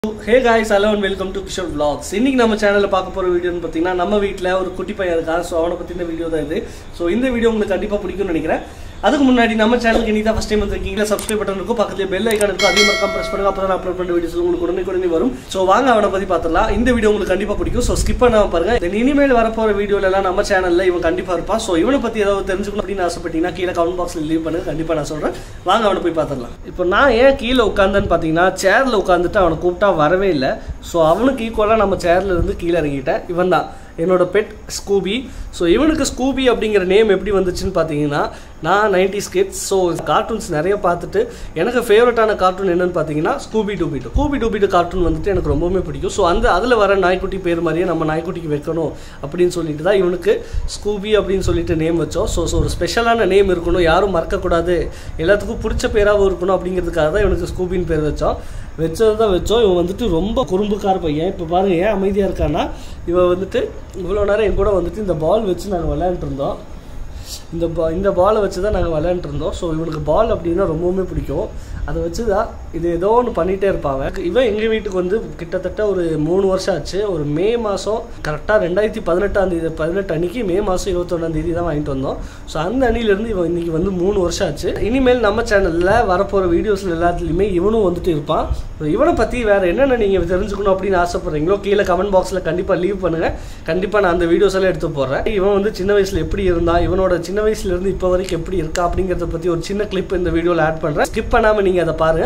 Hey guys hello and welcome to Kishore vlogs இன்னைக்கு நம்ம சேனலில் பார்க்க போகிற வீடியோன்னு பார்த்தீங்கன்னா நம்ம வீட்டில் ஒரு குட்டி பையன் இருக்கான் ஸோ அவனை பற்றின வீடியோ தான் இது ஸோ இந்த வீடியோ உங்களுக்கு கண்டிப்பாக பிடிக்கும்னு நினைக்கிறேன் அதுக்கு முன்னாடி நம்ம சேனலுக்கு நீ தான் ஃபஸ்ட் டைம் வந்திருக்கீங்களா சப்ஸ்கிரைப் பட்டன் இருக்கும் பக்கத்துல பெல் ஐக்கான் இருக்கும் அதே மாதிரி ப்ரெஸ் பண்ணுங்க அப்போ தான் அப்லோட் பண்ண வீடியோஸ் உங்களுக்கு உடனே உடனே வரும் ஸோ வாங்க அவனை பற்றி பார்த்துலாம் இந்த வீடியோ உங்களுக்கு கண்டிப்பாக பிடிக்கும் ஸோ ஸ்கிப் பண்ணாம பாருங்க தென் இனிமேல் வரப்போகிற வீடியோலலாம் நம்ம சேனலில் இவன் கண்டிப்பாக இருப்பான் ஸோ இவனை பற்றி ஏதாவது தெரிஞ்சுக்கணும் அப்படின்னு ஆசைப்பட்டீங்கன்னா கீழே கமெண்ட் பாக்ஸில் லீவ் பண்ணுங்க கண்டிப்பாக நான் சொல்கிறேன் வாங்க அவனை போய் பார்த்துடலாம் இப்போ நான் ஏன் கீழே உட்காந்தேன்னு பார்த்தீங்கன்னா சேரில் உட்காந்துட்டு அவனை கூப்பிட்டா வரவே இல்லை ஸோ அவனுக்கு ஈக்குவலாக நம்ம சேர்ல இருந்து கீழே இறங்கிட்டேன் இவன் தான் என்னோட பெட் ஸ்கூபி ஸோ இவனுக்கு ஸ்கூபி அப்படிங்கிற நேம் எப்படி வந்துச்சுன்னு பார்த்தீங்கன்னா நான் நைன்டி ஸ்கிட்ஸ் ஸோ கார்ட்டூன்ஸ் நிறைய பார்த்துட்டு எனக்கு ஃபேவரட்டான கார்ட்டூன் என்னன்னு பார்த்தீங்கன்னா ஸ்கூபி டூபிட்டு ஸ்கூபி டூபிட்டு கார்ட்டூன் வந்துட்டு எனக்கு ரொம்பவுமே பிடிக்கும் ஸோ அந்த அதில் வர நாய்க்குட்டி பேர் மாதிரியே நம்ம நாய்க்குட்டிக்கு வைக்கணும் அப்படின்னு சொல்லிட்டு தான் இவனுக்கு ஸ்கூபி அப்படின்னு சொல்லிட்டு நேம் வச்சோம் ஸோ ஸோ ஒரு ஸ்பெஷலான நேம் இருக்கணும் யாரும் மறக்கக்கூடாது எல்லாத்துக்கும் பிடிச்ச பேராகவும் இருக்கணும் அப்படிங்கிறதுக்காக தான் இவனுக்கு ஸ்கூபின்னு பேர் வச்சோம் வச்சது தான் வச்சோம் இவன் வந்துட்டு ரொம்ப குறும்புக்கார பையன் இப்போ பாருங்க ஏன் அமைதியாக இருக்கான்னா இவன் வந்துட்டு இவ்வளோ நேரம் என் கூட வந்துட்டு இந்த பால் வச்சு நாங்கள் விளையாண்டுட்டு இருந்தோம் இந்த பா இந்த பாலை வச்சு தான் நாங்கள் விளையாண்டுட்டு இருந்தோம் ஸோ இவனுக்கு பால் அப்படின்னா ரொம்பவுமே பிடிக்கும் அதை வச்சு தான் இது ஏதோ ஒன்று பண்ணிகிட்டே இருப்பாங்க இவன் எங்கள் வீட்டுக்கு வந்து கிட்டத்தட்ட ஒரு மூணு வருஷம் ஆச்சு ஒரு மே மாதம் கரெக்டாக ரெண்டாயிரத்தி பதினெட்டாம் தேதி பதினெட்டு அன்னைக்கு மே மாதம் இருபத்தொன்னாம் தேதி தான் வாங்கிட்டு வந்தோம் ஸோ அந்த அணிலேருந்து இவன் இன்னைக்கு வந்து மூணு வருஷம் ஆச்சு இனிமேல் நம்ம சேனலில் வரப்போகிற வீடியோஸில் எல்லாத்துலேயுமே இவனும் வந்துட்டு இருப்பான் ஸோ இவனை பற்றி வேறு என்னென்ன நீங்கள் தெரிஞ்சுக்கணும் அப்படின்னு ஆசைப்பட்றீங்களோ கீழே கமெண்ட் பாக்ஸில் கண்டிப்பாக லீவ் பண்ணுங்கள் கண்டிப்பாக நான் அந்த வீடியோஸ் எல்லாம் எடுத்து போடுறேன் இவன் வந்து சின்ன வயசில் எப்படி இருந்தான் இவனோட சின்ன வயசுலேருந்து இப்போ வரைக்கும் எப்படி இருக்கா அப்படிங்கிறத பற்றி ஒரு சின்ன கிளிப் இந்த வீடியோவில் ஆட் பண்ணுறேன் ஸ்கிப் பண்ணாமல் நீங்கள் அதை பாருங்கள்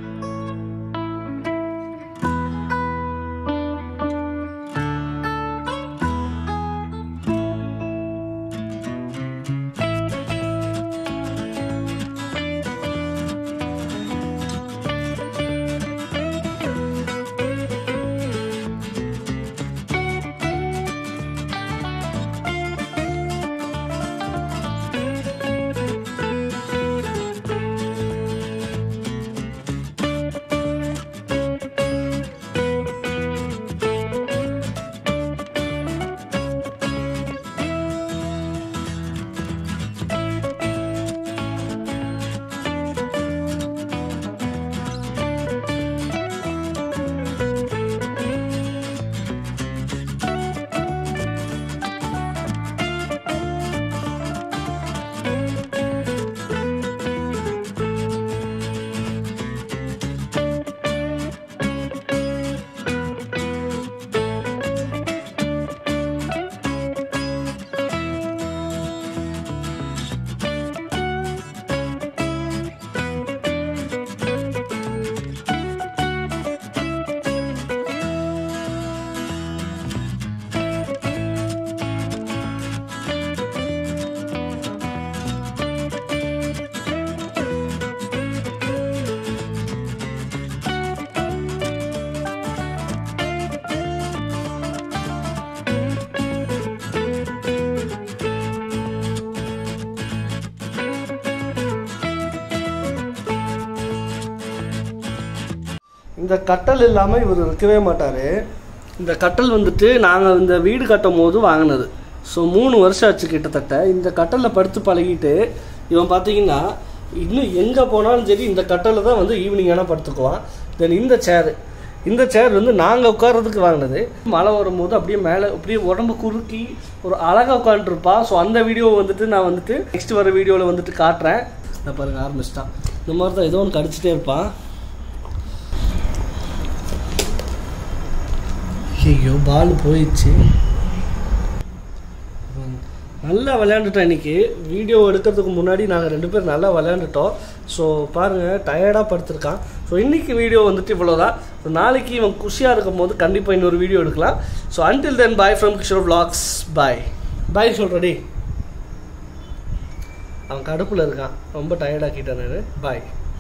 இந்த கட்டல் இல்லாமல் இவர் இருக்கவே மாட்டார் இந்த கட்டல் வந்துட்டு நாங்கள் இந்த வீடு கட்டும் போது வாங்கினது ஸோ மூணு வருஷம் ஆச்சு கிட்டத்தட்ட இந்த கட்டலில் படுத்து பழகிட்டு இவன் பார்த்தீங்கன்னா இன்னும் எங்கே போனாலும் சரி இந்த கட்டலில் தான் வந்து ஈவினிங் ஆனால் படுத்துக்குவான் தென் இந்த சேரு இந்த சேர் வந்து நாங்கள் உட்கார்றதுக்கு வாங்கினது மழை வரும்போது அப்படியே மேலே அப்படியே உடம்பு குறுக்கி ஒரு அழகாக உட்காந்துருப்பான் ஸோ அந்த வீடியோ வந்துட்டு நான் வந்துட்டு நெக்ஸ்ட் வர வீடியோவில் வந்துட்டு காட்டுறேன் இந்த பாருங்க ஆரம்பிச்சிட்டான் இந்த மாதிரி தான் ஏதோ ஒன்று கடிச்சிட்டே இருப்பான் ஐயோ பால் போயிடுச்சு நல்லா விளையாண்டுட்டோம் இன்னைக்கு வீடியோ எடுக்கிறதுக்கு முன்னாடி நாங்கள் ரெண்டு பேரும் நல்லா விளையாண்டுட்டோம் ஸோ பாருங்கள் டயர்டாக படுத்திருக்கான் ஸோ இன்னைக்கு வீடியோ வந்துட்டு இவ்வளோதான் ஸோ நாளைக்கு இவன் குஷியாக இருக்கும் போது கண்டிப்பாக இன்னொரு வீடியோ எடுக்கலாம் so until then bye from Kishore vlogs bye bye சொல்கிறடி அவன் கடுப்பில் இருக்கான் ரொம்ப டயர்டாக்கிட்டேன் நான் பாய்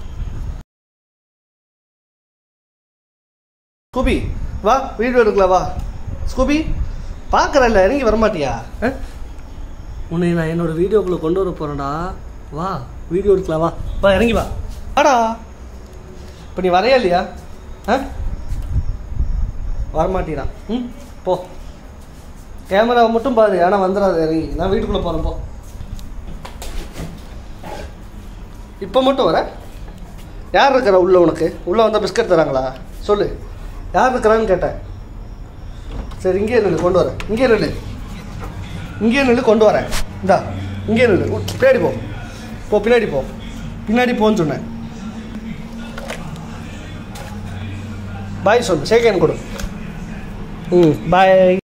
ஸ்கூபி வா வீடியோ எடுக்கலாம் வா ஸ்கூபி பார்க்குறல்ல இறங்கி வரமாட்டியா ஆ? உன்னை நான் என்னோட வீடியோக்குள்ளே கொண்டு வர போகிறேன்டா வா வீடியோ எடுக்கலாம் வா வா இறங்கி வா வாடா இப்போ நீ வரையா இல்லையா ஆ வரமாட்டீரா ம் போ கேமராவை மட்டும் பாரு ஆனால் வந்துடாது இறங்கி நான் வீட்டுக்குள்ளே போகிறேன் போ இப்போ மட்டும் வர யார் இருக்கிற உள்ள உனக்கு உள்ளே வந்தால் பிஸ்கட் தராங்களா சொல்லு யார் இருக்கிறான்னு கேட்டேன் சரி இங்கே நில்லு கொண்டு வரேன் இங்கே நில்லு இங்கே நில்லு கொண்டு வரேன் இந்தா இங்கே நில்லு உ, பின்னாடி போ போ பின்னாடி போ பின்னாடி போன்னு சொன்னேன் பாய் சொல்லு சேகன் கொடு ம் பாய்